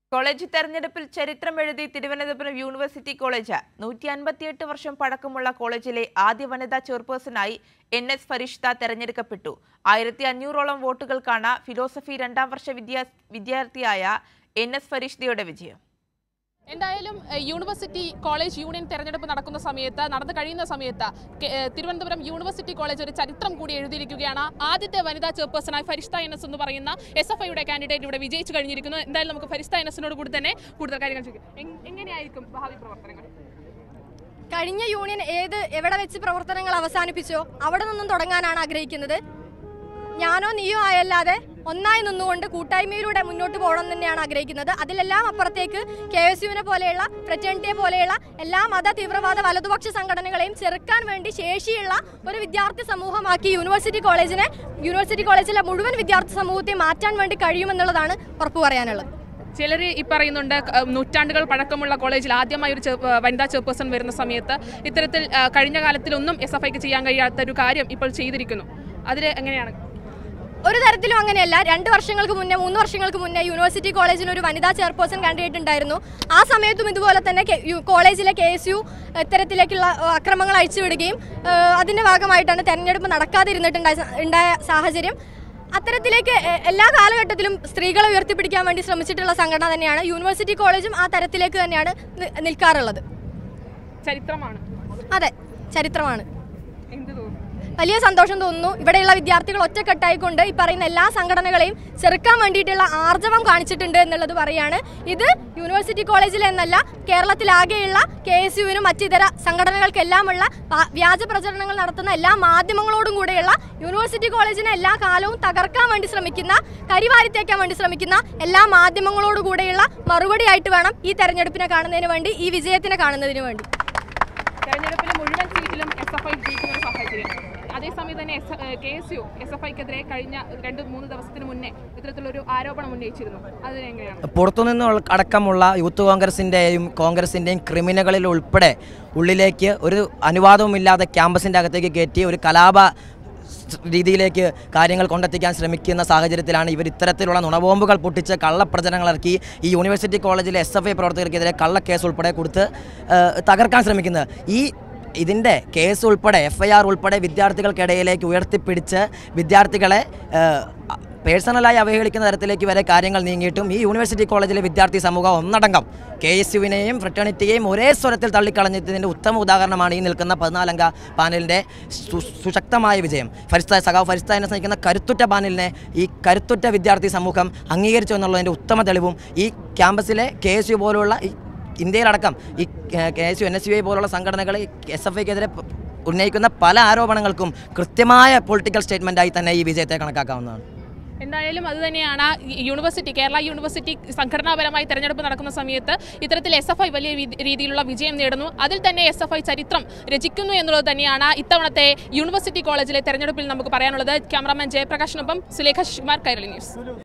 college തെരഞ്ഞെടുപ്പിൽ ചരിത്രമെഴുതി Thiruvananthapuram university college നൂറ്റി അൻപത്തിയെട്ട് വർഷം പഴക്കമുള്ള കോളേജിലെ ആദ്യ വനിതാ ചെയർപേഴ്സണായി എൻ എസ് ഫരിഷ്ത തെരഞ്ഞെടുക്കപ്പെട്ടു ആയിരത്തി അഞ്ഞൂറോളം വോട്ടുകൾക്കാണ് ഫിലോസഫി രണ്ടാം വർഷ വിദ്യാ വിദ്യാർത്ഥിയായ എൻ എസ് ഫരിഷ്തയുടെ വിജയം എന്തായാലും എഹ്, യൂണിവേഴ്സിറ്റി കോളേജ് യൂണിയൻ തെരഞ്ഞെടുപ്പ് നടക്കുന്ന സമയത്ത് നടന്നു കഴിയുന്ന സമയത്ത് കെ- എഹ്, തിരുവനന്തപുരം യൂണിവേഴ്സിറ്റി കോളേജ് ഒരു ചരിത്രം കൂടി എഴുതിയിരിക്കുകയാണ് ആദ്യത്തെ വനിതാ ചെയർപേഴ്സണായി ഫരിസ്ത എൻ എസ് എന്ന് പറയുന്ന എസ് എഫ് ഐയുടെ കാൻഡിഡേറ്റ് ഇവിടെ വിജയിച്ചു കഴിഞ്ഞിരിക്കുന്നു എന്തായാലും നമുക്ക് ഫരിസ്ത എൻ എസിനോട് കൂടി തന്നെ കൂടുതൽ കാര്യങ്ങൾ ചോദിക്കാം എങ്- എങ്ങനെയായിരിക്കും ഭാവി പ്രവർത്തനങ്ങൾ കഴിഞ്ഞ യൂണിയൻ ഏത് എവിടെ വെച്ച് പ്രവർത്തനങ്ങൾ അവസാനിപ്പിച്ചോ അവിടെ നിന്നും തുടങ്ങാനാണ് ആഗ്രഹിക്കുന്നത് ഞാനോ നീയോ ആയല്ലാതെ ഒന്നായി നിന്നുകൊണ്ട് കൂട്ടായ്മയിലൂടെ മുന്നോട്ട് പോകണം തന്നെയാണ് ആഗ്രഹിക്കുന്നത് അതിലെല്ലാം അപ്പുറത്തേക്ക് കെ എസ് യുവിനെ പോലെയുള്ള ഫ്രറ്റേണിറ്റിയെ പോലെയുള്ള എല്ലാ മത തീവ്രവാദ വലതുപക്ഷ സംഘടനകളെയും ചെറുക്കാൻ വേണ്ടി ശേഷിയുള്ള ഒരു വിദ്യാർത്ഥി സമൂഹമാക്കി യൂണിവേഴ്സിറ്റി കോളേജിനെ യൂണിവേഴ്സിറ്റി കോളേജിലെ മുഴുവൻ വിദ്യാർത്ഥി സമൂഹത്തെ മാറ്റാൻ വേണ്ടി കഴിയുമെന്നുള്ളതാണ് ഉറപ്പു പറയാനുള്ളത് ചിലർ ഈ പറയുന്നുണ്ട് ക- നൂറ്റാണ്ടുകൾ പഴക്കമുള്ള കോളേജിൽ ആദ്യമായി ഒരു ചെയർ- ഏഹ്, വനിതാ ചെയർപേഴ്സൺ വരുന്ന സമയത്ത് ഇത്തരത്തിൽ ഏഹ്, കഴിഞ്ഞ കാലത്തിലൊന്നും എസ് എഫ് ഐക്ക് ചെയ്യാൻ കഴിയാത്ത ഒരു കാര്യം ഇപ്പോൾ ചെയ്തിരിക്കുന്നു അതിൽ എങ്ങനെയാണ് ഒരു തരത്തിലും അങ്ങനെയല്ല രണ്ട് വർഷങ്ങൾക്ക് മുന്നേ മൂന്ന് വർഷങ്ങൾക്ക് മുന്നേ യൂണിവേഴ്സിറ്റി കോളേജിന് ഒരു വനിതാ ചെയർപേഴ്സൺ കാൻഡിഡേറ്റ് ഉണ്ടായിരുന്നു ആ സമയത്തും ഇതുപോലെ തന്നെ കെ- യു- കോളേജിലെ കെ എസ് യു ഇത്തരത്തിലേക്കുള്ള ഏഹ്, അക്രമങ്ങൾ അഴിച്ചുവിടുകയും ഏഹ്, അതിന്റെ ഭാഗമായിട്ടാണ് തെരഞ്ഞെടുപ്പ് നടക്കാതിരുന്നിട്ടുണ്ടായ സ- ഉണ്ടായ സാഹചര്യം അത്തരത്തിലേക്ക് എ- എല്ലാ കാലഘട്ടത്തിലും സ്ത്രീകളെ ഉയർത്തിപ്പിടിക്കാൻ വേണ്ടി ശ്രമിച്ചിട്ടുള്ള സംഘടന തന്നെയാണ് യൂണിവേഴ്സിറ്റി കോളേജും ആ തരത്തിലേക്ക് തന്നെയാണ് നി- നിൽക്കാറുള്ളത് ചരിത്രമാണ് അതെ ചരിത്രമാണ് എന്ത് തോന്നുന്നു വലിയ സന്തോഷം തോന്നുന്നു ഇവിടെയുള്ള വിദ്യാർത്ഥികൾ ഒറ്റക്കെട്ടായിക്കൊണ്ട് ഈ പറയുന്ന എല്ലാ സംഘടനകളെയും ചെറുക്കാൻ വേണ്ടിയിട്ടുള്ള ആർജവം കാണിച്ചിട്ടുണ്ട് എന്നുള്ളത് പറയാണ് ഇത് യൂണിവേഴ്സിറ്റി കോളേജിൽ എന്നല്ല കേരളത്തിലാകെയുള്ള കെ എസ് യുവിനും മറ്റിതര സംഘടനകൾക്കെല്ലാമുള്ള പ- വ്യാജ പ്രചരണങ്ങൾ നടത്തുന്ന എല്ലാ മാധ്യമങ്ങളോടും കൂടെയുള്ള യൂണിവേഴ്സിറ്റി കോളേജിനെ എല്ലാ കാലവും തകർക്കാൻ വേണ്ടി ശ്രമിക്കുന്ന കരിവാരിത്തേക്കാൻ വേണ്ടി ശ്രമിക്കുന്ന എല്ലാ മാധ്യമങ്ങളോടു കൂടെയുള്ള മറുപടിയായിട്ട് വേണം ഈ തെരഞ്ഞെടുപ്പിനെ കാണുന്നതിന് വേണ്ടി ഈ വിജയത്തിനെ കാണുന്നതിന് വേണ്ടി തെരഞ്ഞെടുപ്പിലെ മുഴുവൻ സീറ്റിലും എസ് എഫ് ഐ ജയിക്കുന്ന ഒരു സാഹചര്യം അതേസമയം തന്നെ K S U S F ഐക്കെതിരെ കഴിഞ്ഞ രണ്ട് മൂന്ന് ദിവസത്തിന് മുന്നേ ഇത്തരത്തിലൊരു ആരോപണം ഉന്നയിച്ചിരുന്നു അതിനെങ്ങനെയാണ് പുറത്തുനിന്ന് ഉൾ- അടക്കമുള്ള യൂത്ത് കോൺഗ്രസിൻ്റെയും കോൺഗ്രസിൻ്റെയും ക്രിമിനലുകളിൽ ഉൾപ്പെടെ ഉള്ളിലേക്ക് ഒരു അനുവാദവുമില്ലാതെ ക്യാമ്പസിൻ്റെ അകത്തേക്ക് കയറ്റി ഒരു കലാപ സ് രീതിയിലേക്ക് കാര്യങ്ങൾ കൊണ്ടെത്തിക്കാൻ ശ്രമിക്കുന്ന സാഹചര്യത്തിലാണ് ഇവർ ഇത്തരത്തിലുള്ള നുണബോംബുകൾ പൊട്ടിച്ച് കള്ളപ്രചരണങ്ങൾ ഇറക്കി ഈ യൂണിവേഴ്സിറ്റി കോളേജിലെ എസ് എഫ് ഐ പ്രവർത്തകർക്കെതിരെ കള്ളക്കേസ് ഉൾപ്പെടെ കൊടുത്ത് ഏഹ്, തകർക്കാൻ ശ്രമിക്കുന്നത് ഈ ഇതിൻ്റെ കേസ് ഉൾപ്പെടെ എഫ് ഐ ആർ ഉൾപ്പെടെ വിദ്യാർത്ഥികൾക്കിടയിലേക്ക് ഉയർത്തിപ്പിടിച്ച് വിദ്യാർത്ഥികളെ ഏഹ്, പേഴ്സണലായി അവഹേളിക്കുന്ന തരത്തിലേക്ക് വരെ കാര്യങ്ങൾ നീങ്ങിയിട്ടും ഈ യൂണിവേഴ്സിറ്റി കോളേജിലെ വിദ്യാർത്ഥി സമൂഹം ഒന്നടങ്കം കെ എസ് യുവിനെയും ഫ്രട്ടേണിറ്റിയെയും ഒരേ സ്വരത്തിൽ തള്ളിക്കളഞ്ഞതിൻ്റെ ഉത്തമ ഉദാഹരണമാണ് ഈ നിൽക്കുന്ന പതിനാലംഗ പാനലിൻ്റെ സു- സുശക്തമായ വിജയം ഫരിസ്ത സഖാവ് ഫരിസ്ത എന്നെ സ്നേഹിക്കുന്ന കരുത്തുറ്റ പാനലിനെ ഈ കരുത്തുറ്റ വിദ്യാർത്ഥി സമൂഹം അംഗീകരിച്ചു എന്നുള്ളതിൻ്റെ ഉത്തമ തെളിവും ഈ ക്യാമ്പസിലെ കെ എസ് യു പോലുള്ള ഈ ഇന്ത്യയിലടക്കം ഈ K S U N S U I പോലുള്ള സംഘടനകൾ എസ് എഫ് ഐക്കെതിരെ ഉന്നയിക്കുന്ന പല ആരോപണങ്ങൾക്കും കൃത്യമായ പൊളിറ്റിക്കൽ സ്റ്റേറ്റ്മെൻറ്റായി തന്നെ ഈ വിജയത്തെ കണക്കാക്കാവുന്നതാണ് എന്തായാലും അത് തന്നെയാണ് ഈ യൂണിവേഴ്സിറ്റി കേരള യൂണിവേഴ്സിറ്റി സംഘടനാപരമായി തെരഞ്ഞെടുപ്പ് നടക്കുന്ന സമയത്ത് ഇത്തരത്തിൽ എസ് എഫ് ഐ വലിയ രീതി- രീതിയിലുള്ള വിജയം നേടുന്നു അതിൽ തന്നെ എസ് എഫ് ഐ ചരിത്രം രചിക്കുന്നു എന്നുള്ളത് തന്നെയാണ് ഇത്തവണത്തെ യൂണിവേഴ്സിറ്റി കോളേജിലെ തെരഞ്ഞെടുപ്പിൽ നമുക്ക് പറയാനുള്ളത് ക്യാമറാമാൻ ജയപ്രകാശിനൊപ്പം സുലേഖ ശിവകുമാർ കൈരളി ന്യൂസ്